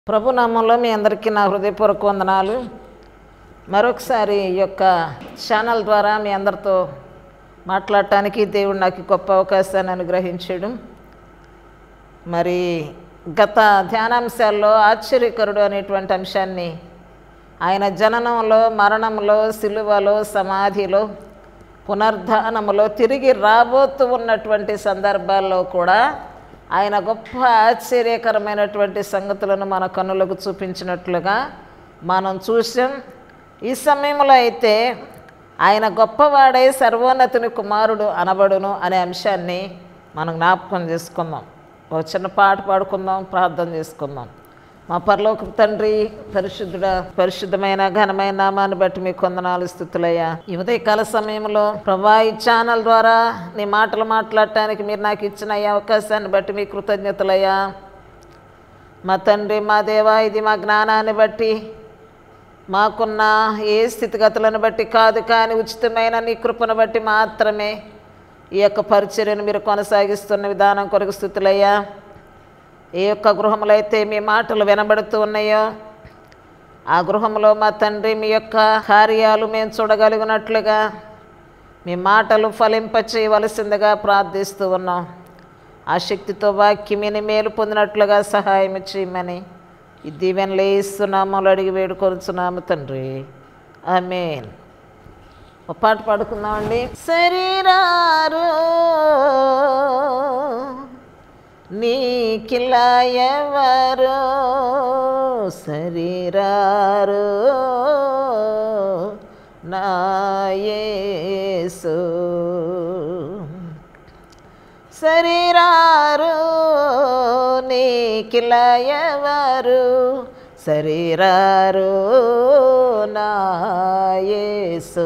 ప్రభు నామంలో మీ అందరికీ నా హృదయపూర్వక వందనాలు మరొకసారి ఈ యొక్క ఛానల్ ద్వారా మీ అందరితో మాట్లాడటానికి దేవుడు నాకు గొప్ప అవకాశాన్ని అనుగ్రహించాడు మరి గత ధ్యానాంశాల్లో ఆశ్చర్యకరుడు అనేటువంటి అంశాన్ని ఆయన జననంలో మరణంలో సిలువలో సమాధిలో పునర్ధానములో తిరిగి రాబోతూ ఉన్నటువంటి సందర్భాల్లో కూడా ఆయన గొప్ప ఆశ్చర్యకరమైనటువంటి సంగతులను మన కన్నులకు చూపించినట్లుగా మనం చూసాం ఈ సమయంలో అయితే ఆయన గొప్పవాడై సర్వోన్నతుని కుమారుడు అనబడును అనే అంశాన్ని మనం జ్ఞాపకం చేసుకుందాం ఒక చిన్న పాట పాడుకుందాం ప్రార్థన చేసుకుందాం మా పరలోక తండ్రి పరిశుద్ధుడ పరిశుద్ధమైన ఘనమైన నామాన్ని బట్టి మీ కొందనాలు స్థుతులయ్యా ఈ ఉదయకాల సమయంలో ప్రభా ఈ ఛానల్ ద్వారా నీ మాటలు మాట్లాడటానికి మీరు నాకు ఇచ్చిన ఈ అవకాశాన్ని బట్టి మీ కృతజ్ఞతలయ్యా మా తండ్రి మా దేవా ఇది మా జ్ఞానాన్ని బట్టి మాకున్న ఏ స్థితిగతులను బట్టి కాదు కానీ ఉచితమైన నీ కృపను బట్టి మాత్రమే ఈ యొక్క పరిచర్యను మీరు కొనసాగిస్తున్న విధానం కొరకు స్థుతులయ్యా ఏ యొక్క గృహంలో అయితే మీ మాటలు వినబడుతూ ఉన్నాయో ఆ గృహంలో మా తండ్రి మీ యొక్క కార్యాలు మేము చూడగలిగినట్లుగా మీ మాటలు ఫలింప చేయవలసిందిగా ప్రార్థిస్తూ ఉన్నాం ఆ శక్తితో వాక్యమిని మేలు పొందినట్లుగా సహాయం చేయమని ఈ దీవెనలు ఇస్తున్నాము అడిగి వేడుకొరుచున్నాము తండ్రి ఆమేన్ ఒక పాట పాడుకుందామండి శరీరారు నీకిలా ఎవరు శరీరారు నాయేసు శరీరారు నీకిలా ఎవరు శరీరారు నాయేసు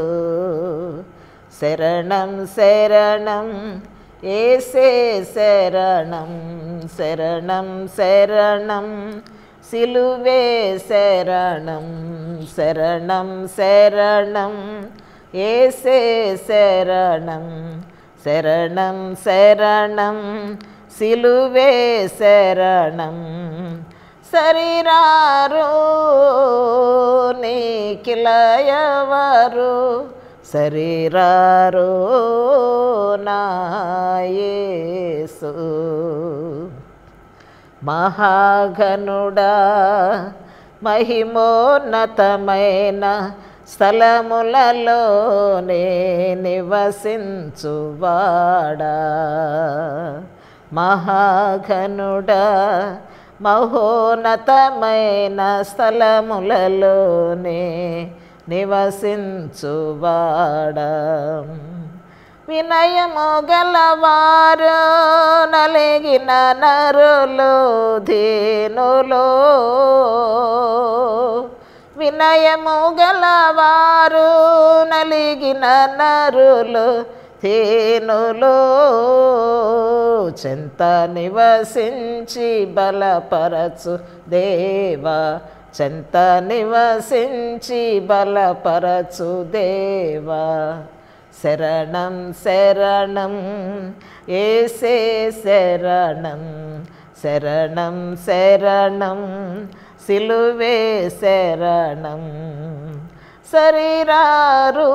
శరణం శరణం ఏసే శరణం శరణం శరణం సిలువే శరణం శరణం శరణం ఏసే శరణం శరణం శరణం సిలువే శరణం శరీరారు నీకిలయవరు శరీరారు నాయేసు మహాఘనుడా మహిమోన్నతమైన స్థలములలోనే నివసించువాడా మహాఘనుడా మహోన్నతమైన స్థలములలోనే నివసించువాడా వినయము గలవారు నలిగిన నరులు ధీనులో వినయము గలవారు నలిగిన నరులు ధీనులో చెంత నివసించి బలపరచు దేవా చెంత నివసించి బలపరచు దేవా శరణం శరణం ఏసే శరణం శరణం శరణం సిలువే శరణం శరీరారు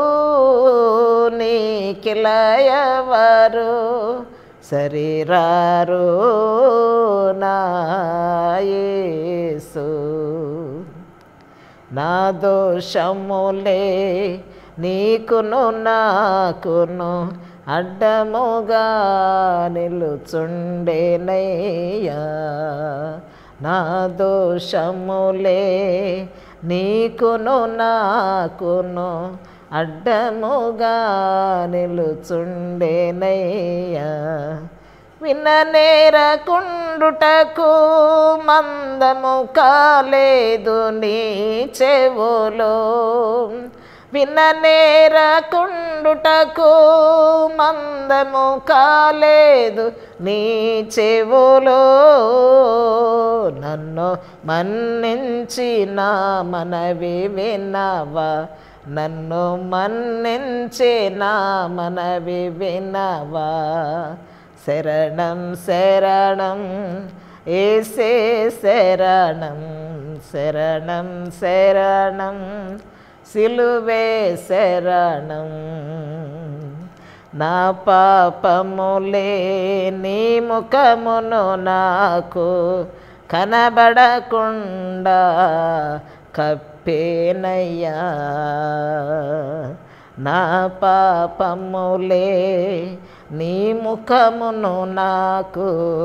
నీకిలయవరు శరీరారు నాయేసు నా దోషములే నీకును నాకును అడ్డముగా నిలుచుండేనయ్యా నా దోషములే నీకును నాకును అడ్డముగా నిలుచుండేనయ్యా విననేరకుండుటకు మందము కాలేదు నీ చెవులో విననేరకుండుటకు మందము కాలేదు నీ చెవులో నన్ను మన్నించి నా మనవి వినవా నన్ను మన్నించి నా మనవి వినవా శరణం శరణం ఏసే శరణం శరణం శరణం సిలువే శరణం నా పాపములే నీ ముఖమును నాకు కనబడకుండా కప్పేనయ్యా నా పాపములే నీ ముఖమును నాకు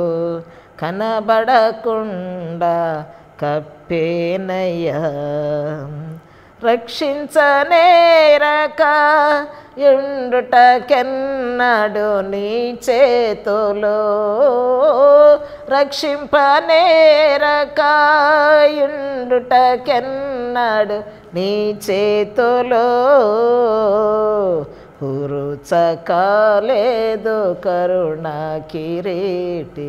కనబడకుండా కప్పేనయ్యా రక్షించనేరక ఎండుటకెన్నడు నీ చేతులో రక్షింపనేరక ఎండుటకెన్నడు నీ చేతులో హురుచకాలేదు కరుణ కిరీటి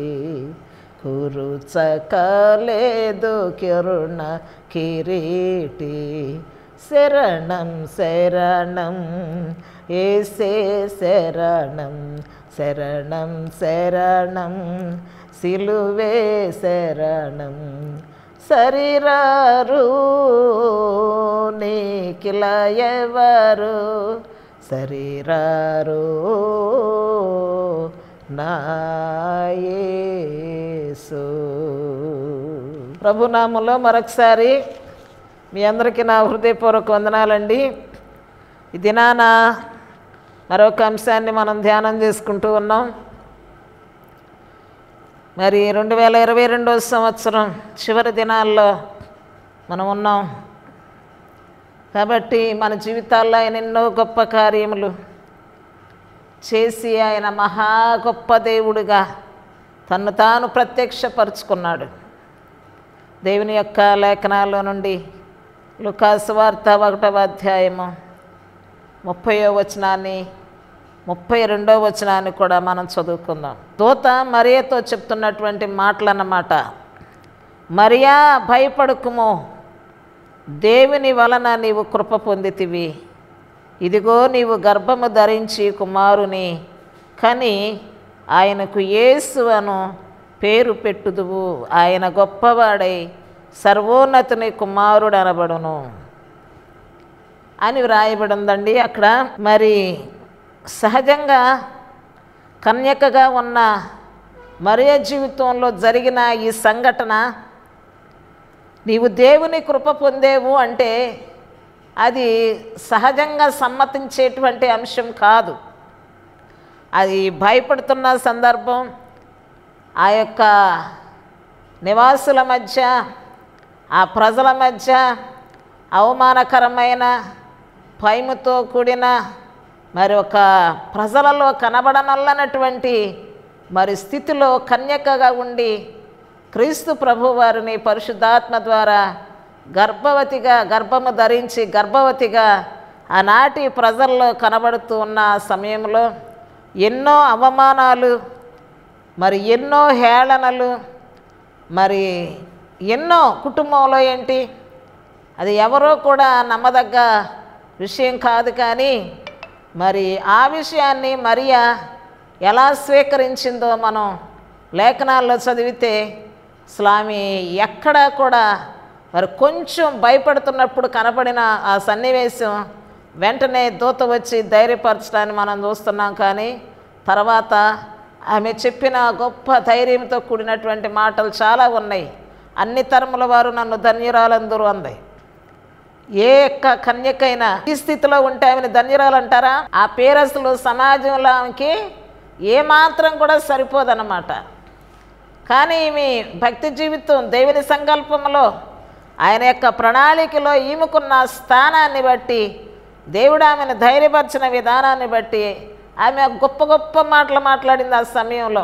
హురుచకాలేదు కరుణ కిరీటి శరణం శరణం ఏసే శరణం శరణం శరణం సిలువే శరణం శరీరారు నీకిల ఎవరు శరీరారు నాయసు ప్రభునామంలో మరొకసారి మీ అందరికీ నా హృదయపూర్వక వందనాలండి ఈ దినాన మరొక అంశాన్ని మనం ధ్యానం చేసుకుంటూ ఉన్నాం మరి రెండు వేల ఇరవై రెండవ సంవత్సరం చివరి దినాల్లో మనం ఉన్నాం కాబట్టి మన జీవితాల్లో ఆయన ఎన్నో గొప్ప కార్యములు చేసి ఆయన మహా గొప్ప దేవుడిగా తన్ను తాను ప్రత్యక్షపరుచుకున్నాడు దేవుని యొక్క లేఖనాల్లో నుండి లుకాసు వార్త ఒకటవ అధ్యాయము ముప్పయో వచనాన్ని ముప్పై రెండో వచనాన్ని కూడా మనం చదువుకుందాం దూత మరియతో చెప్తున్నటువంటి మాటలన్నమాట మరియా భయపడుకుము దేవుని వలన నీవు కృప పొందితివి ఇదిగో నీవు గర్భము ధరించి కుమారుని కని ఆయనకు యేసు అను పేరు పెట్టుదువు ఆయన గొప్పవాడై సర్వోన్నతుని కుమారుడు అనబడును అని వ్రాయబడి ఉందండి అక్కడ మరి సహజంగా కన్యకగా ఉన్న మరియ జీవితంలో జరిగిన ఈ సంఘటన నీవు దేవుని కృప పొందేవు అంటే అది సహజంగా సమ్మతించేటువంటి అంశం కాదు అది భయపడుతున్న సందర్భం ఆ యొక్క నివాసుల మధ్య ఆ ప్రజల మధ్య అవమానకరమైన భయముతో కూడిన మరి ఒక ప్రజలలో కనబడనల్లనటువంటి మరి స్థితిలో కన్యకగా ఉండి క్రీస్తు ప్రభు వారిని పరిశుద్ధాత్మ ద్వారా గర్భవతిగా గర్భము ధరించి గర్భవతిగా ఆనాటి ప్రజల్లో కనబడుతూ ఉన్న సమయంలో ఎన్నో అవమానాలు మరి ఎన్నో హేళనలు మరి ఎన్నో కుటుంబంలో ఏంటి అది ఎవరో కూడా నమ్మదగ్గ విషయం కాదు కానీ మరి ఆ విషయాన్ని మరియా ఎలా స్వీకరించిందో మనం లేఖనాల్లో చదివితే స్వామి ఎక్కడా కూడా మరి కొంచెం భయపడుతున్నప్పుడు కనపడిన ఆ సన్నివేశం వెంటనే దూత వచ్చి ధైర్యపరచడాన్ని మనం చూస్తున్నాం కానీ తర్వాత ఆమె చెప్పిన గొప్ప ధైర్యంతో కూడినటువంటి మాటలు చాలా ఉన్నాయి అన్ని తరముల వారు నన్ను ధన్యురాలందరూ అంది ఏ యొక్క కన్యకైనా ఈ స్థితిలో ఉంటే ఆమెను ధన్యురాలు అంటారా ఆ పేరు అసలు సమాజంలో ఆమెకి ఏమాత్రం కూడా సరిపోదన్నమాట కానీ ఈమె భక్తి జీవితం దేవుని సంకల్పంలో ఆయన యొక్క ప్రణాళికలో ఈమెకున్న స్థానాన్ని బట్టి దేవుడు ఆమెను ధైర్యపరిచిన విధానాన్ని బట్టి ఆమె గొప్ప గొప్ప మాటలు మాట్లాడింది ఆ సమయంలో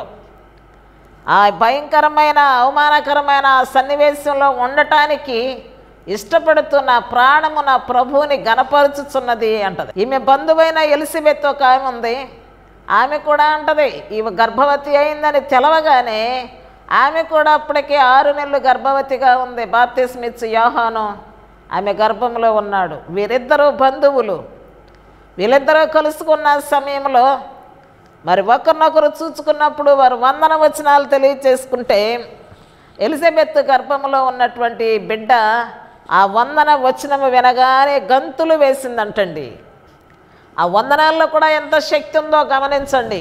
ఆ భయంకరమైన అవమానకరమైన ఆ సన్నివేశంలో ఉండటానికి ఇష్టపడుతూ నా ప్రాణము నా ప్రభువుని గనపరుచుచున్నది అంటది ఈమె బంధువైన ఎలిసిబెత్ ఒక ఆమె ఉంది ఆమె కూడా అంటది ఈమె గర్భవతి అయిందని తెలవగానే ఆమె కూడా అప్పటికే ఆరు నెలలు గర్భవతిగా ఉంది బాప్తిస్మిత్ యోహాను ఆమె గర్భంలో ఉన్నాడు వీరిద్దరూ బంధువులు వీళ్ళిద్దరూ కలుసుకున్న సమయంలో మరి ఒకరినొకరు చూసుకున్నప్పుడు వారు వందన వచనాలు తెలియచేసుకుంటే ఎలిజబెత్ గర్భంలో ఉన్నటువంటి బిడ్డ ఆ వందన వచనము వినగానే గంతులు వేసిందంటండి ఆ వందనాల్లో కూడా ఎంత శక్తి ఉందో గమనించండి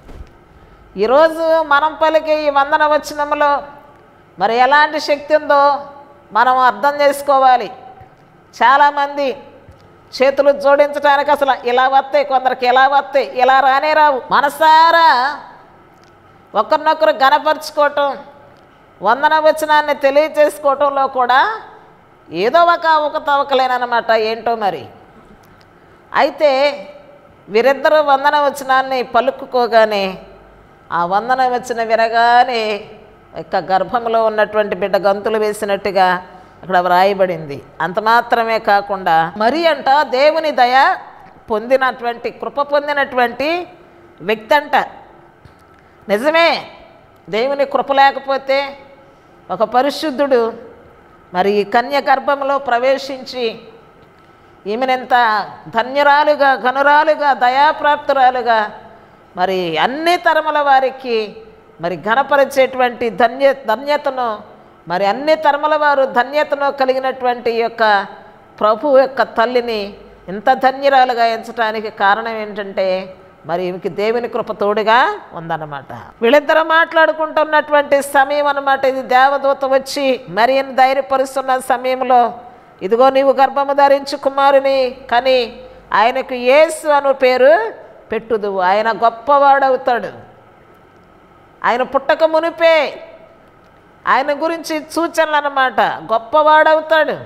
ఈరోజు మనం పలికే ఈ వందన వచనంలో మరి ఎలాంటి శక్తి ఉందో మనం అర్థం చేసుకోవాలి చాలామంది చేతులు జోడించడానికి అసలు ఇలా వస్తాయి కొందరికి ఇలా వస్తాయి ఇలా రానే రావు మనసారా ఒకరినొకరు గనపరుచుకోవటం వందన వచనాన్ని తెలియచేసుకోవటంలో కూడా ఏదో ఒక అవకతవకలేనమాట ఏంటో మరి అయితే వీరిద్దరూ వందన వచనాన్ని పలుకుకోగానే ఆ వందన వచ్చిన వినగానే యొక్క గర్భంలో ఉన్నటువంటి బిడ్డ గంతులు వేసినట్టుగా అక్కడ వ్రాయబడింది అంత మాత్రమే కాకుండా మరి అంట దేవుని దయ పొందినటువంటి కృప పొందినటువంటి వ్యక్తి అంట నిజమే దేవుని కృప లేకపోతే ఒక పరిశుద్ధుడు మరి ఈ కన్య గర్భంలో ప్రవేశించి ఈమెనెంత ధన్యురాలుగా ఘనురాలుగా దయాప్రాప్తురాలుగా మరి అన్ని తరముల వారికి మరి ఘనపరిచేటువంటి ధన్య ధన్యతను మరి అన్ని తరముల వారు ధన్యతను కలిగినటువంటి ఈ యొక్క ప్రభు యొక్క తల్లిని ఇంత ధన్యురాలుగా ఎంచడానికి కారణం ఏంటంటే మరి ఈమెకి దేవుని కృప తోడుగా ఉందన్నమాట వీళ్ళిద్దరూ మాట్లాడుకుంటున్నటువంటి సమయం అన్నమాట ఇది దేవదూత వచ్చి మరి ధైర్యపరుస్తున్న సమయంలో ఇదిగో నీవు గర్భము ధరించు కుమారుని కానీ ఆయనకు యేసు అను పేరు పెట్టుదు ఆయన గొప్పవాడవుతాడు ఆయన పుట్టక మునిపే ఆయన గురించి సూచనలు అన్నమాట గొప్పవాడవుతాడు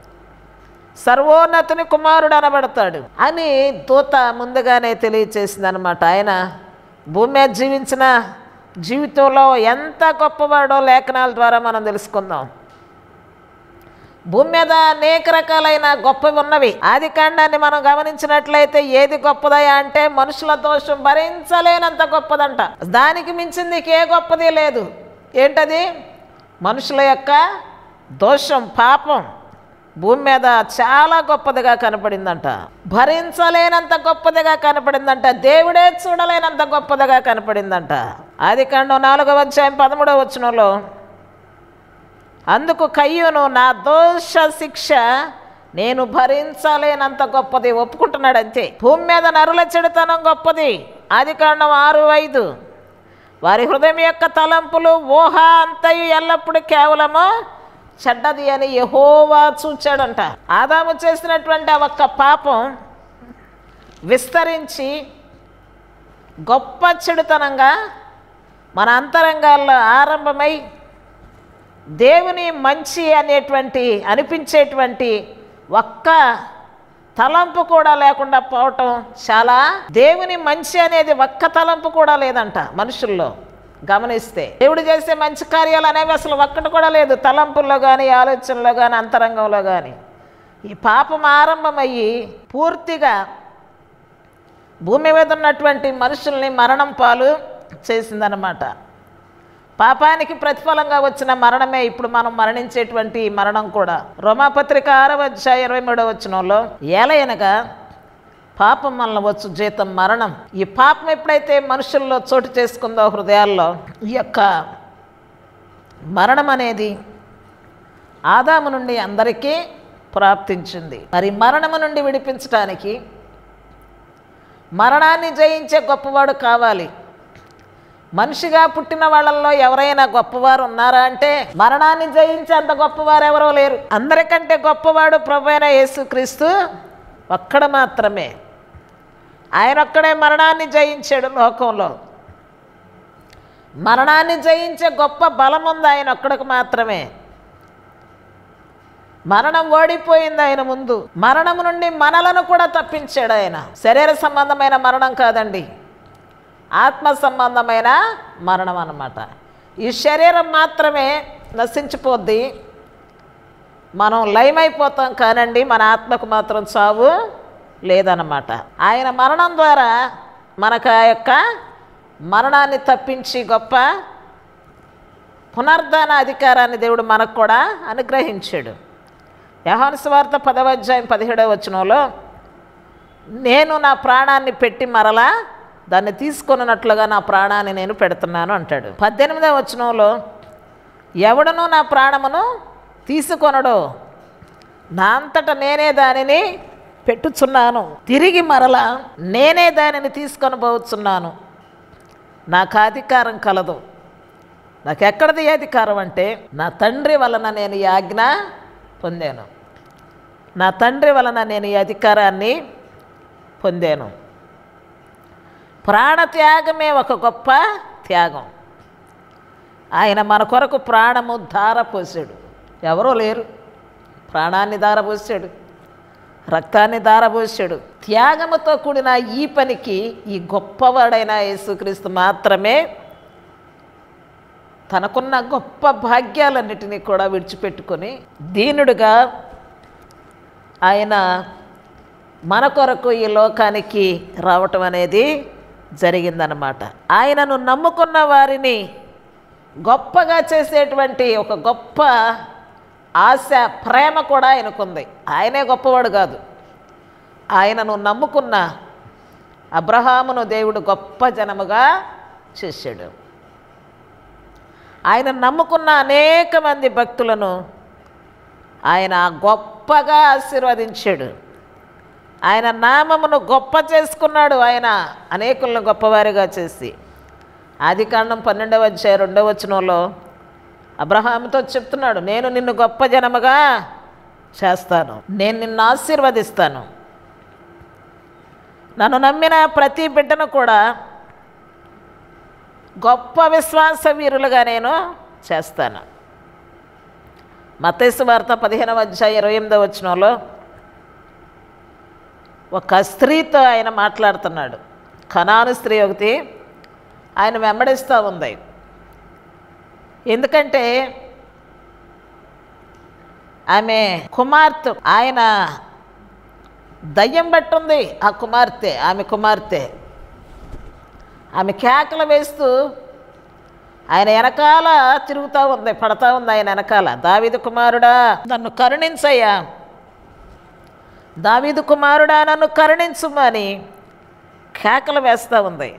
సర్వోన్నతుని కుమారుడు అనబడతాడు అని దూత ముందుగానే తెలియచేసింది అనమాట ఆయన భూమి మీద జీవించిన జీవితంలో ఎంత గొప్పవాడో లేఖనాల ద్వారా మనం తెలుసుకుందాం భూమి మీద అనేక రకాలైన గొప్పవి ఉన్నవి ఆది కాండాన్ని మనం గమనించినట్లయితే ఏది గొప్పదయా అంటే మనుషుల దోషం భరించలేనంత గొప్పదంట దానికి మించింది ఏ గొప్పది లేదు ఏంటది మనుషుల యొక్క దోషం పాపం భూమి మీద చాలా గొప్పదిగా కనపడిందంట భరించలేనంత గొప్పదిగా కనపడిందంట దేవుడే చూడలేనంత గొప్పదిగా కనపడిందంట ఆది కాండం నాలుగవ అధ్యాయం పదమూడవ వచనంలో అందుకు కయ్యూను నా దోష శిక్ష నేను భరించలేనంత గొప్పది ఒప్పుకుంటున్నాడు అంతే భూమి మీద నరుల చెడుతనం గొప్పది ఆది కాండం ఆరు ఐదు వారి హృదయం యొక్క తలంపులు ఊహ అంతయు ఎల్లప్పుడూ కేవలము చెడ్డది అని యహోవా చూచాడంట ఆదాము చేసినటువంటి ఆ ఒక్క పాపం విస్తరించి గొప్ప చెడుతనంగా మన అంతరంగాల్లో ఆరంభమై దేవుని మంచి అనేటువంటి అనిపించేటువంటి ఒక్క తలంపు కూడా లేకుండా పోవటం చాలా దేవుని మంచి అనేది ఒక్క తలంపు కూడా లేదంట మనుషుల్లో గమనిస్తే దేవుడు చేసే మంచి కార్యాలు అనేవి అసలు ఒక్కటి కూడా లేదు తలంపుల్లో కానీ ఆలోచనలో కానీ అంతరంగంలో కానీ ఈ పాపం ఆరంభమయ్యి పూర్తిగా భూమి మీద ఉన్నటువంటి మనుషుల్ని మరణం పాలు చేసిందనమాట పాపానికి ప్రతిఫలంగా వచ్చిన మరణమే ఇప్పుడు మనం మరణించేటువంటి ఈ మరణం కూడా రోమాపత్రిక ఆరవ అధ్యాయ ఇరవై మూడవ వచనంలో ఏలయనగా పాపం వలన వచ్చు జీతం మరణం ఈ పాపం ఎప్పుడైతే మనుషుల్లో చోటు చేసుకుందో హృదయాల్లో ఈ యొక్క మరణం అనేది ఆదాము నుండి అందరికీ ప్రాప్తించింది మరి మరణము నుండి విడిపించటానికి మరణాన్ని జయించే గొప్పవాడు కావాలి మనిషిగా పుట్టిన వాళ్ళల్లో ఎవరైనా గొప్పవారు ఉన్నారా అంటే మరణాన్ని జయించే అంత గొప్పవారు ఎవరో లేరు అందరికంటే గొప్పవాడు ప్రభు అయిన యేసుక్రీస్తు ఒక్కడ మాత్రమే ఆయన ఒక్కడే మరణాన్ని జయించాడు లోకంలో మరణాన్ని జయించే గొప్ప బలం ఉంది ఆయన ఒక్కడికి మాత్రమే మరణం ఓడిపోయింది ఆయన ముందు మరణం నుండి మనలను కూడా తప్పించాడు ఆయన శరీర సంబంధమైన మరణం కాదండి ఆత్మ సంబంధమైన మరణం అన్నమాట ఈ శరీరం మాత్రమే నశించిపోద్ది మనం లయమైపోతాం కానండి మన ఆత్మకు మాత్రం చావు లేదన్నమాట ఆయన మరణం ద్వారా మనకు ఆ యొక్క మరణాన్ని తప్పించి గొప్ప పునర్ధాన అధికారాన్ని దేవుడు మనకు కూడా అనుగ్రహించాడు యహాను స్వార్థ పదవ అధ్యాయం పదిహేడవ వచనంలో నేను నా ప్రాణాన్ని పెట్టి మరలా దాన్ని తీసుకొనున్నట్లుగా నా ప్రాణాన్ని నేను పెడుతున్నాను అంటాడు పద్దెనిమిదవ వచనంలో ఎవడను నా ప్రాణమును తీసుకొనడు నా అంతట నేనే దానిని పెట్టుచున్నాను తిరిగి మరలా నేనే దానిని తీసుకొని పోవచ్చున్నాను నాకు అధికారం కలదు నాకు ఎక్కడిది ఈ అధికారం అంటే నా తండ్రి వలన నేను ఈ ఆజ్ఞ పొందాను నా తండ్రి వలన నేను ఈ అధికారాన్ని పొందాను ప్రాణత్యాగమే ఒక గొప్ప త్యాగం ఆయన మన కొరకు ప్రాణము ధార పోసాడు ఎవరో లేరు ప్రాణాన్ని ధారపోసాడు రక్తాన్ని ధారపోసాడు త్యాగముతో కూడిన ఈ పనికి ఈ గొప్పవాడైన యేసుక్రీస్తు మాత్రమే తనకున్న గొప్ప భాగ్యాలన్నిటినీ కూడా విడిచిపెట్టుకొని దీనుడుగా ఆయన మన కొరకు ఈ లోకానికి రావటం అనేది జరిగిందనమాట ఆయనను నమ్ముకున్న వారిని గొప్పగా చేసేటువంటి ఒక గొప్ప ఆశ ప్రేమ కూడా ఆయనకుంది ఆయనే గొప్పవాడు కాదు ఆయనను నమ్ముకున్న అబ్రహామును దేవుడు గొప్ప జనముగా చేశాడు ఆయన నమ్ముకున్న అనేక మంది భక్తులను ఆయన గొప్పగా ఆశీర్వదించాడు ఆయన నామమును గొప్ప చేసుకున్నాడు ఆయన అనేకులను గొప్పవారిగా చేసి ఆది కాండం పన్నెండవ అధ్యాయ రెండవ వచనంలో అబ్రహాముతో చెప్తున్నాడు నేను నిన్ను గొప్ప జనముగా చేస్తాను నేను నిన్ను ఆశీర్వదిస్తాను నన్ను నమ్మిన ప్రతి బిడ్డను కూడా గొప్ప విశ్వాస వీరులుగా నేను చేస్తాను మతేసు వార్త పదిహేనవ అధ్యాయ ఇరవై ఎనిమిదవ వచనంలో ఒక స్త్రీతో ఆయన మాట్లాడుతున్నాడు కనాను స్త్రీ ఒకటి ఆయన వెంబడిస్తూ ఉంది ఎందుకంటే ఆమె కుమార్తె ఆయన దయ్యం పట్టుంది ఆ కుమార్తె ఆమె కుమార్తె ఆమె కేకలు వేస్తూ ఆయన వెనకాల తిరుగుతూ ఉంది పడతా ఉంది ఆయన వెనకాల దావిదు కుమారుడా నన్ను కరుణించయ్యా దావీదు కుమారుడా నన్ను కరుణించుమని కేకలు వేస్తూ ఉంది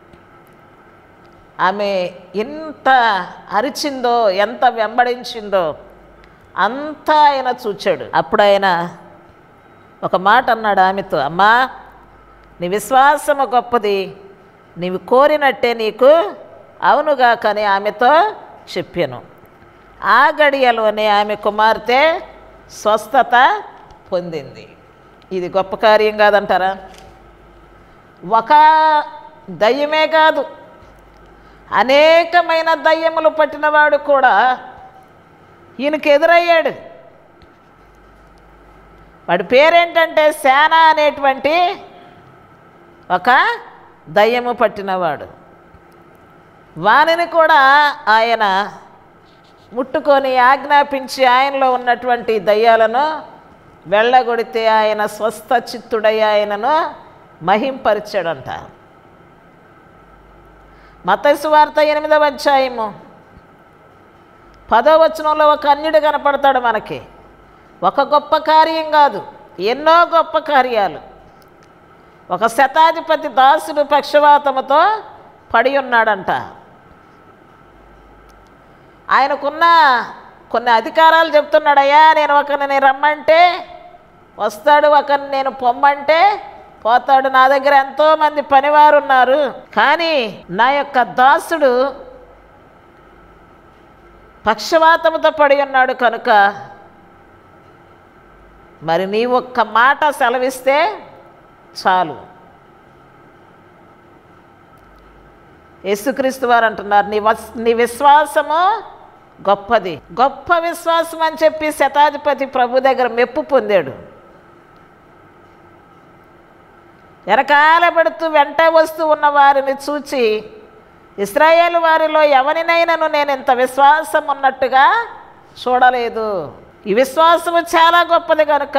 ఆమె ఎంత అరిచిందో ఎంత వెంబడించిందో అంతా ఆయన చూచాడు అప్పుడు ఆయన ఒక మాట అన్నాడు ఆమెతో అమ్మా నీ విశ్వాసము గొప్పది నీవు కోరినట్టే నీకు అవునుగా కానీ ఆమెతో చెప్పాను ఆ గడియలోనే ఆమె కుమార్తె స్వస్థత పొందింది ఇది గొప్ప కార్యం కాదంటారా ఒక దయ్యమే కాదు అనేకమైన దయ్యములు పట్టినవాడు కూడా ఈయనకి ఎదురయ్యాడు వాడి పేరేంటంటే సేన అనేటువంటి ఒక దయ్యము పట్టినవాడు వానిని కూడా ఆయన ముట్టుకొని ఆజ్ఞాపించి ఆయనలో ఉన్నటువంటి దయ్యాలను వెళ్ళగొడితే ఆయన స్వస్థ చిత్తుడై ఆయనను మహింపరిచాడంట మతసు వార్త ఎనిమిదవ అధ్యాయము పదో వచనంలో ఒక అన్యుడు కనపడతాడు మనకి ఒక గొప్ప కార్యం కాదు ఎన్నో గొప్ప కార్యాలు ఒక శతాధిపతి దాసుడు పక్షవాతముతో పడి ఉన్నాడంట ఆయనకున్న కొన్ని అధికారాలు చెప్తున్నాడయ్యా నేను ఒకరిని రమ్మంటే వస్తాడు ఒకరిని నేను పొమ్మంటే పోతాడు నా దగ్గర ఎంతోమంది పనివారు ఉన్నారు కానీ నా యొక్క దాసుడు పక్షవాతముతో పడి ఉన్నాడు కనుక మరి నీ ఒక్క మాట సెలవిస్తే చాలు యేసుక్రీస్తు వారు అంటున్నారు నీ వస్ నీ విశ్వాసము గొప్పది గొప్ప విశ్వాసం అని చెప్పి శతాధిపతి ప్రభు దగ్గర మెప్పు పొందాడు వెనకాల పెడుతూ వెంట వస్తూ ఉన్న వారిని చూచి ఇస్రాయేల్ వారిలో ఎవరినైనాను నేను ఇంత విశ్వాసం ఉన్నట్టుగా చూడలేదు ఈ విశ్వాసము చాలా గొప్పది కనుక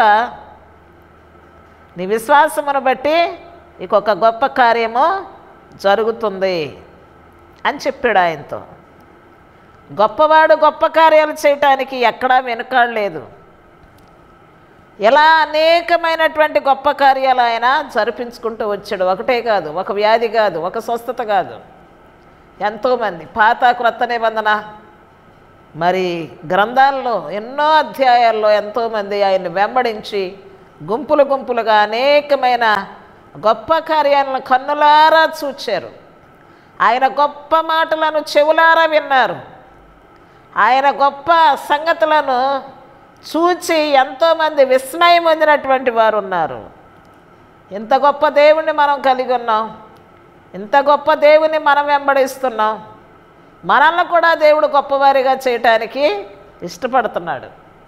నీ విశ్వాసమును బట్టి ఇంకొక గొప్ప కార్యము జరుగుతుంది అని చెప్పాడు ఆయనతో గొప్పవాడు గొప్ప కార్యాలు చేయటానికి ఎక్కడా వెనుకాడలేదు ఇలా అనేకమైనటువంటి గొప్ప కార్యాలు ఆయన జరిపించుకుంటూ వచ్చాడు ఒకటే కాదు ఒక వ్యాధి కాదు ఒక స్వస్థత కాదు ఎంతోమంది పాత క్రొత్త నిబంధన మరి గ్రంథాల్లో ఎన్నో అధ్యాయాల్లో ఎంతోమంది ఆయన్ని వెంబడించి గుంపులు గుంపులుగా అనేకమైన గొప్ప కార్యాలను కన్నులారా చూచారు ఆయన గొప్ప మాటలను చెవులారా విన్నారు ఆయన గొప్ప సంగతులను చూచి ఎంతోమంది విస్మయం పొందినటువంటి వారు ఉన్నారు ఇంత గొప్ప దేవుణ్ణి మనం కలిగి ఉన్నాం ఇంత గొప్ప దేవుని మనం వెంబడిస్తున్నాం మనల్ని కూడా దేవుడు గొప్పవారిగా చేయటానికి ఇష్టపడుతున్నాడు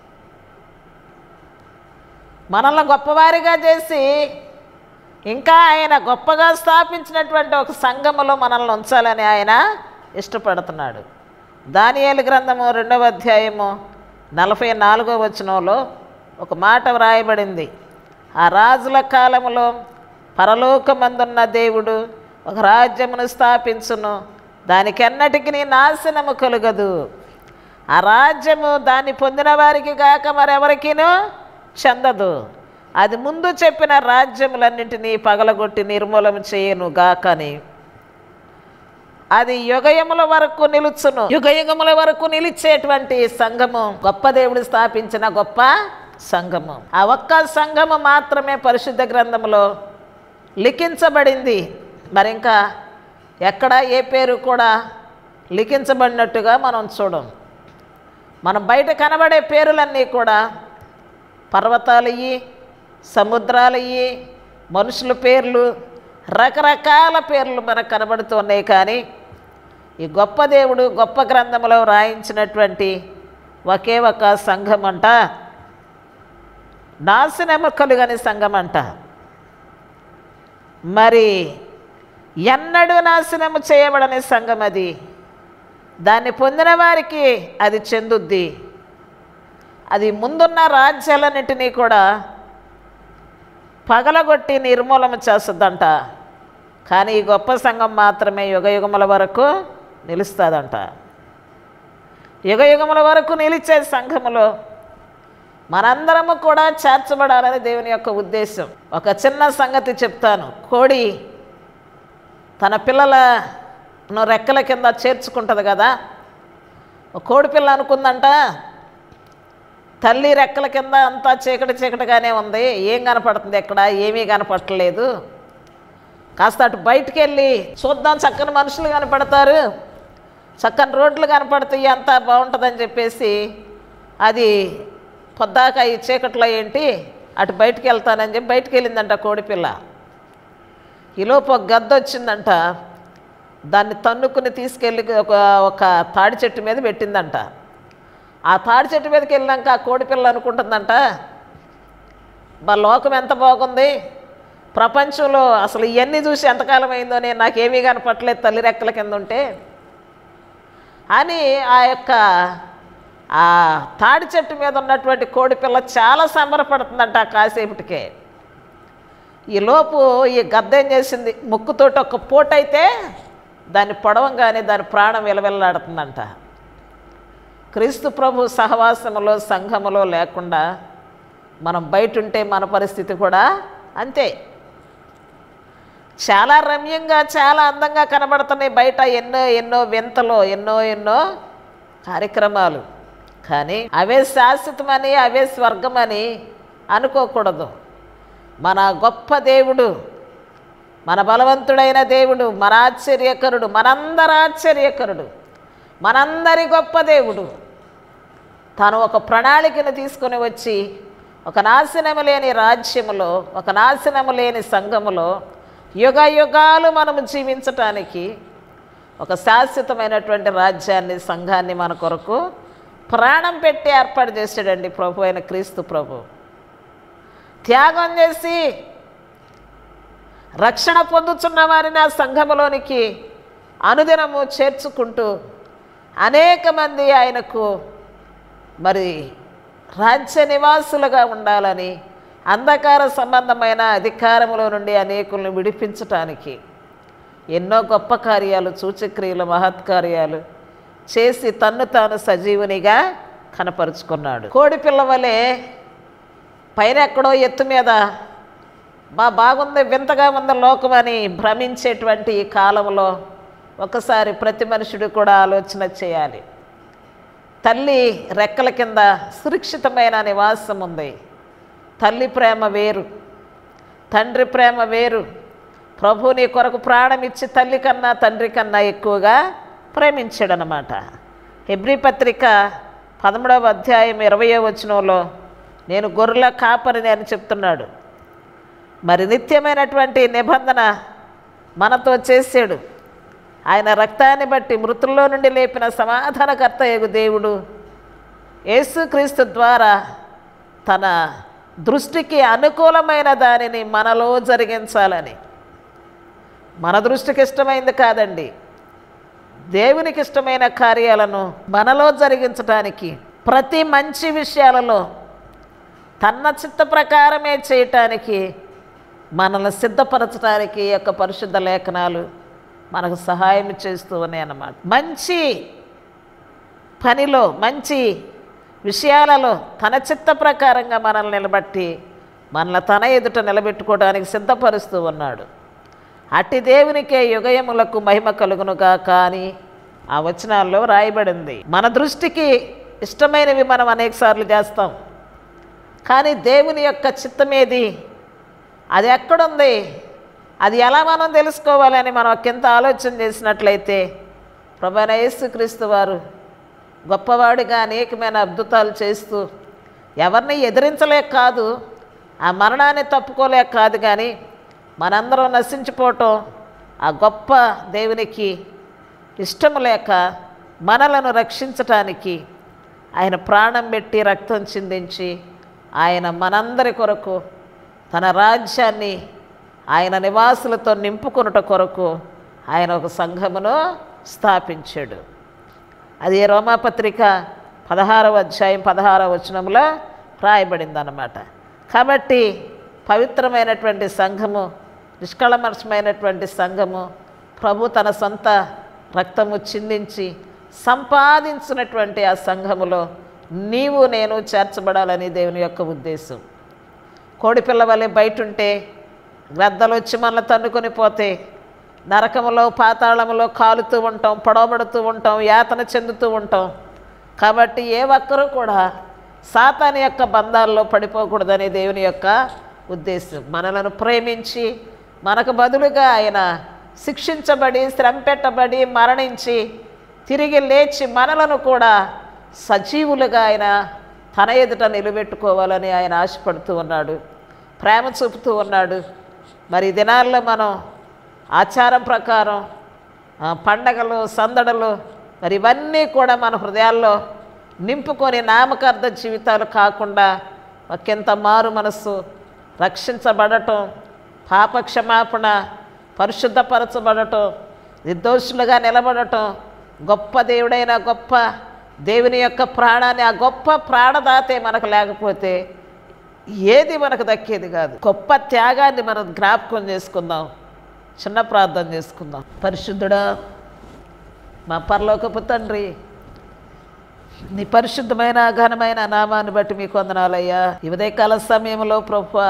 మనల్ని గొప్పవారిగా చేసి ఇంకా ఆయన గొప్పగా స్థాపించినటువంటి ఒక సంఘములో మనల్ని ఉంచాలని ఆయన ఇష్టపడుతున్నాడు దానియేలు గ్రంథము రెండవ అధ్యాయము నలభై నాలుగో వచనంలో ఒక మాట వ్రాయబడింది ఆ రాజుల కాలములో పరలోకమందున్న దేవుడు ఒక రాజ్యమును స్థాపించును దానికెన్నటికి నాశనము కలుగదు ఆ రాజ్యము దాన్ని పొందిన వారికి గాక మరెవరికినూ చెందదు అది ముందు చెప్పిన రాజ్యములన్నింటినీ పగలగొట్టి నిర్మూలన చేయను గాకని అది యుగయముల వరకు నిలుచును యుగయుగముల వరకు నిలిచేటువంటి సంఘము గొప్ప దేవుడు స్థాపించిన గొప్ప సంఘము ఆ ఒక్క సంఘము మాత్రమే పరిశుద్ధ గ్రంథములో లిఖించబడింది మరి ఇంకా ఎక్కడ ఏ పేరు కూడా లిఖించబడినట్టుగా మనం చూడం మనం బయట కనబడే పేర్లన్నీ కూడా పర్వతాలయ్యి సముద్రాలయ్యి మనుషుల పేర్లు రకరకాల పేర్లు మనకు కనబడుతున్నాయి కానీ ఈ గొప్ప దేవుడు గొప్ప గ్రంథంలో రాయించినటువంటి ఒకే ఒక సంఘం అంట నాశనము కలుగని సంఘం అంట మరి ఎన్నడూ నాశనము చేయబడని సంఘం అది దాన్ని పొందిన వారికి అది చెందుద్ది అది ముందున్న రాజ్యాలన్నింటినీ కూడా పగలగొట్టి నిర్మూలన చేస్తుందంట కానీ ఈ గొప్ప సంఘం మాత్రమే యుగయుగముల వరకు నిలుస్తుందంట యుగయుగముల వరకు నిలిచే సంఘములో మనందరము కూడా చేర్చబడాలని దేవుని యొక్క ఉద్దేశం ఒక చిన్న సంగతి చెప్తాను కోడి తన పిల్లలను రెక్కల కింద చేర్చుకుంటుంది కదా ఒక కోడి పిల్ల అనుకుందంట తల్లి రెక్కల కింద అంతా చీకటి చీకటిగానే ఉంది ఏం కనపడుతుంది ఎక్కడ ఏమీ కనపడట్లేదు కాస్త అటు బయటికి వెళ్ళి చూద్దాం చక్కని మనుషులు కనపడతారు చక్కని రోడ్లు కనపడతాయి అంతా బాగుంటుందని చెప్పేసి అది పొద్దాక ఈ చీకట్లో ఏంటి అటు బయటికి వెళ్తానని చెప్పి బయటికి వెళ్ళిందంట కోడిపిల్ల ఈలోపు ఒక గద్ద వచ్చిందంట దాన్ని తన్నుకుని తీసుకెళ్ళి ఒక ఒక తాడి చెట్టు మీద పెట్టిందంట ఆ తాడి చెట్టు మీదకి వెళ్ళాక ఆ కోడిపిల్ల అనుకుంటుందంట బా లోకం ఎంత బాగుంది ప్రపంచంలో అసలు ఇవన్నీ చూసి ఎంతకాలం అయిందో నేను నాకేమీ కనపట్టలేదు తల్లి రెక్కల కింద ఉంటే అని ఆ యొక్క ఆ తాడి చెట్టు మీద ఉన్నటువంటి కోడిపిల్ల చాలా సంబరపడుతుందంట ఆ కాసేపటికే ఈ లోపు ఈ గద్ద ఏం చేసింది ముక్కుతోటి ఒక పూటైతే దాన్ని పొడవంగానే దాని ప్రాణం విలవిల్లాడుతుందంట క్రీస్తు ప్రభు సహవాసములో సంఘములో లేకుండా మనం బయట ఉంటే మన పరిస్థితి కూడా అంతే చాలా రమ్యంగా చాలా అందంగా కనబడుతున్నాయి బయట ఎన్నో ఎన్నో వింతలో ఎన్నో ఎన్నో కార్యక్రమాలు కానీ అవే శాశ్వతమని అవే స్వర్గమని అనుకోకూడదు మన గొప్ప దేవుడు మన బలవంతుడైన దేవుడు మన ఆశ్చర్యకరుడు మనందరి ఆశ్చర్యకరుడు మనందరి గొప్ప దేవుడు తాను ఒక ప్రణాళికను తీసుకొని వచ్చి ఒక నాశనము లేని రాజ్యములో ఒక నాశనము లేని సంఘములో యుగ యుగాలు మనము జీవించటానికి ఒక శాశ్వతమైనటువంటి రాజ్యాన్ని సంఘాన్ని మన కొరకు ప్రాణం పెట్టి ఏర్పాటు చేశాడండి ప్రభు అయిన క్రీస్తు ప్రభు త్యాగం చేసి రక్షణ పొందుతున్న వారిని ఆ సంఘములోనికి అనుదినము చేర్చుకుంటూ అనేక మంది ఆయనకు మరి రాజ్య నివాసులుగా ఉండాలని అంధకార సంబంధమైన అధికారములో నుండి అనేకులను విడిపించటానికి ఎన్నో గొప్ప కార్యాలు సూచక్రియలు మహత్కార్యాలు చేసి తన్ను తాను సజీవునిగా కనపరుచుకున్నాడు కోడి పిల్ల వలె పైన ఎక్కడో ఎత్తు మీద బా బాగుంది వింతగా ఉంది లోకమని భ్రమించేటువంటి ఈ కాలంలో ఒకసారి ప్రతి మనుషుడు కూడా ఆలోచన చేయాలి తల్లి రెక్కల కింద సురక్షితమైన నివాసం ఉంది తల్లి ప్రేమ వేరు తండ్రి ప్రేమ వేరు ప్రభు నీ కొరకు ప్రాణం ఇచ్చి తల్లి కన్నా తండ్రి కన్నా ఎక్కువగా ప్రేమించాడనమాట హెబ్రి పత్రిక పదమూడవ అధ్యాయం ఇరవయో వచనంలో నేను గొర్రెల కాపరిని అని చెప్తున్నాడు మరి నిత్యమైనటువంటి నిబంధన మనతో చేసాడు ఆయన రక్తాన్ని బట్టి మృతుల్లో నుండి లేపిన సమాధానకర్త యగు దేవుడు యేసుక్రీస్తు ద్వారా తన దృష్టికి అనుకూలమైన దానిని మనలో జరిగించాలని మన దృష్టికి ఇష్టమైంది కాదండి దేవునికి ఇష్టమైన కార్యాలను మనలో జరిగించటానికి ప్రతి మంచి విషయాలలో తన చిత్త ప్రకారమే చేయటానికి మనల్ని సిద్ధపరచడానికి ఈ యొక్క పరిశుద్ధ లేఖనాలు మనకు సహాయం చేస్తూ ఉన్నాయి అన్నమాట మంచి పనిలో మంచి విషయాలలో తన చిత్త ప్రకారంగా మనల్ని నిలబట్టి మనల్ని తన ఎదుట నిలబెట్టుకోవడానికి సిద్ధపరుస్తూ ఉన్నాడు అట్టి దేవునికే యుగయములకు మహిమ కలుగునుగా కానీ ఆ వచనాల్లో రాయబడింది మన దృష్టికి ఇష్టమైనవి మనం అనేకసార్లు చేస్తాం కానీ దేవుని యొక్క చిత్తమేది అది ఎక్కడుంది అది ఎలా మనం తెలుసుకోవాలని మనం ఒకంత ఆలోచన చేసినట్లయితే ప్రభైన యేసుక్రీస్తు వారు గొప్పవాడిగా అనేకమైన అద్భుతాలు చేస్తూ ఎవరిని ఎదిరించలేక కాదు ఆ మరణాన్ని తప్పుకోలేక కాదు కానీ మనందరం నశించిపోవటం ఆ గొప్ప దేవునికి ఇష్టం లేక మనలను రక్షించటానికి ఆయన ప్రాణం పెట్టి రక్తం చిందించి ఆయన మనందరి కొరకు తన రాజ్యాన్ని ఆయన నివాసులతో నింపుకొనుట కొరకు ఆయన ఒక సంఘమును స్థాపించాడు అది రోమాపత్రిక పదహారవ అధ్యాయం పదహారవ వచనంలో రాయబడింది అన్నమాట కాబట్టి పవిత్రమైనటువంటి సంఘము నిష్కళమర్శమైనటువంటి సంఘము ప్రభు తన సొంత రక్తము చిందించి సంపాదించినటువంటి ఆ సంఘములో నీవు నేను చేర్చబడాలని దేవుని యొక్క ఉద్దేశం కోడిపిల్ల వలె బయట ఉంటే గ్రద్దలు వచ్చి మనల్ని తన్నుకొని పోతే నరకములో పాతాళములో కాలుతూ ఉంటాం పొడవబడుతూ ఉంటాం యాతన చెందుతూ ఉంటాం కాబట్టి ఏ ఒక్కరూ కూడా సాతాని యొక్క బంధాల్లో పడిపోకూడదని దేవుని యొక్క ఉద్దేశం మనలను ప్రేమించి మనకు బదులుగా ఆయన శిక్షించబడి శ్రమ పెట్టబడి మరణించి తిరిగి లేచి మనలను కూడా సజీవులుగా ఆయన తన ఎదుట నిలబెట్టుకోవాలని ఆయన ఆశపడుతూ ఉన్నాడు ప్రేమ చూపుతూ ఉన్నాడు మరి ఈ దినాల్లో మనం ఆచారం ప్రకారం ఆ, పండగలు సందడులు మరి ఇవన్నీ కూడా మన హృదయాల్లో నింపుకొని నామకార్థ జీవితాలు కాకుండా ఒకంత మారు మనస్సు రక్షించబడటం పాపక్షమాపణ పరిశుద్ధపరచబడటం నిర్దోషులుగా నిలబడటం గొప్ప దేవుడైన గొప్ప దేవుని యొక్క ప్రాణాన్ని ఆ గొప్ప ప్రాణదాతే మనకు లేకపోతే ఏది మనకు దక్కేది కాదు గొప్ప త్యాగాన్ని మనం జ్ఞాపకం చేసుకుందాం చిన్న ప్రార్థన చేసుకుందాం పరిశుద్ధుడా మా పరలోకపు తండ్రి నీ పరిశుద్ధమైన ఘనమైన నామాన్ని బట్టి మీకు వందనాలయ్యా ఈ ఉదయకాల సమయంలో ప్రభువా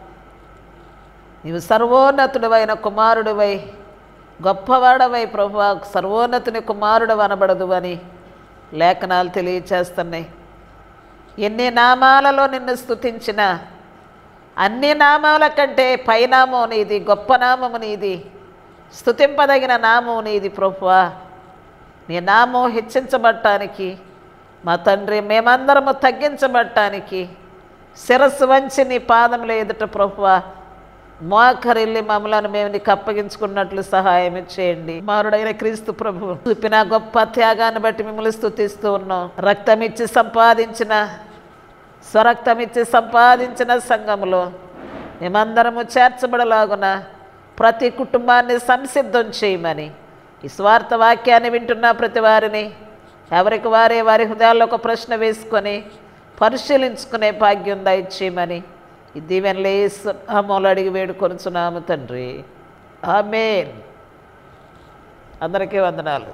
నీవు సర్వోన్నతుడివైన కుమారుడివై గొప్పవాడవై ప్రభు సర్వోన్నతుని కుమారుడు అనబడదు అని లేఖనాలు తెలియచేస్తున్నాయి ఎన్ని నామాలలో నిన్ను స్తుతించిన అన్ని నామాల కంటే పైనామం నీది గొప్ప నామము నీది స్తుతింపదగిన నామం నీది ప్రభువా నీ నామం హెచ్చించబడటానికి మా తండ్రి మేమందరము తగ్గించబడటానికి శిరస్సు వంచి నీ పాదముల ఎదుట ప్రభువా మోకరిల్లి మమ్మలను మేము నీకు అప్పగించుకున్నట్లు సహాయం చేయండి మారుడైన క్రీస్తు ప్రభు చూపిన గొప్ప త్యాగాన్ని బట్టి మిమ్మల్ని స్తుతిస్తూ ఉన్నాం రక్తమిచ్చి సంపాదించిన స్వరక్తమిచ్చి సంపాదించిన సంఘములో మేమందరము చేర్చబడలాగున ప్రతి కుటుంబాన్ని సంసిద్ధం చేయమని ఈ స్వార్థ వాక్యాన్ని వింటున్న ప్రతి వారిని ఎవరికి వారే వారి హృదయాల్లో ఒక ప్రశ్న వేసుకొని పరిశీలించుకునే భాగ్యం దయచేయమని ఈ దీవెనలే అమ్మలు అడిగి వేడుకొనుచున్నాము తండ్రి ఆమెన్ అందరికీ వందనాలు